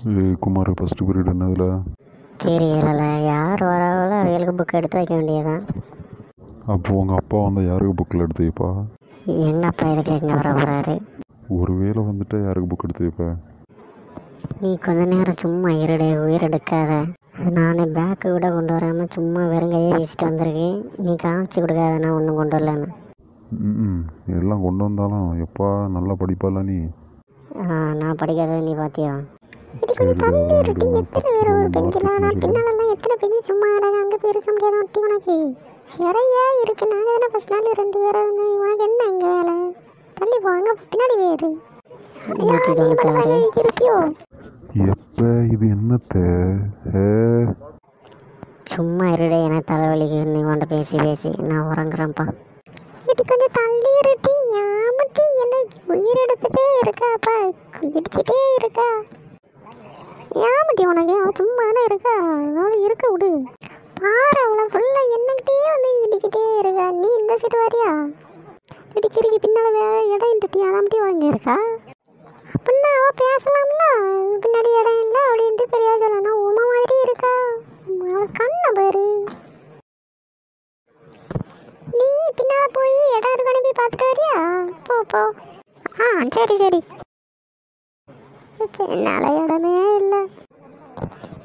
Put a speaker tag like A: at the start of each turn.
A: ஏய் Kumar first period என்னதுல
B: தெரியல யார் வரவங்களோ அவங்களுக்கு புக் எடுத்து வைக்க வேண்டியதுதான்
A: அப்போ உங்கள் அப்பா வந்தால் யாருக்கு புக்கில் எடுத்து வைப்பா
B: எங்கள் அப்பா இதுக்கு எங்கே வர போகிறாரு
A: ஒருவேளை வந்துட்டா யாருக்கு புக் எடுத்து வைப்ப
B: நீ கொஞ்ச நேரம் சும்மா இருடே உயிர் எடுக்காத நானே பேக்கு கூட கொண்டு வராமல் சும்மா வெறுங்கையே வீசிட்டு வந்திருக்கேன் நீ காமிச்சு கொடுக்காத நான் ஒன்றும் கொண்டு வரலன்னு
A: ம் எல்லாம் கொண்டு வந்தாலும் எப்பா நல்லா படிப்பால நீ
B: ஆ, நான் படிக்காதது நீ பார்த்தியா
A: சரி
B: எத்தனை பேர் ஒரு பெஞ்சில் ஆனால் பின்னாலெல்லாம் எத்தனை பெஞ்சு சும்மா கிடக்கு அங்கே போய் இருக்க முடியாது ஒட்டி உனக்கு சிறையா இருக்கு நாங்கள் தானே ஃபஸ்ட் நாள் ரெண்டு பேரும் வந்து உனக்கு என்ன இங்கே வேலை தள்ளி போங்க பின்னாடி வேறு நூற்றி தொண்ணூத்தாறு இருப்பியோ
A: எப்போ இது என்னத்த ஏ
B: சும்மா இருடே எனக்கு தலைவலிக்கு நீ கொண்டு பேசி பேசி நான் உறங்குறேன்ப்பா இது கொஞ்சம் தள்ளி இருட்டி யாமட்டி என்ன உயிர் எடுத்துட்டே இருக்காப்பா இடிச்சிட்டே இருக்கா யாமட்டி உனக்கு அவன் சும்மா தானே இருக்கா அதனால இருக்க விடு பாரு அவளை ஃபுல்லாக என்னகிட்டே வந்து இடிச்சிட்டே இருக்கா நீ இந்த சைடு வரியா இடிக்கிறதுக்கு பின்னால் வேற இடம் இந்த யாமட்டி வாங்கி இருக்கா அப்படின்னா அவள் பேசலாம்ல பின்னாடி இடம் இல்லை அப்படின்ட்டு பெரியா சொல்லணும் உமா மாதிரி இருக்கா அவள் கண்ணை பாரு நீ பின்னால போய் இடம் இருக்கானு போய் பார்த்துட்டு வரியா போ போ ஆ சரி சரி இப்போ என்னால் இடமே இல்லை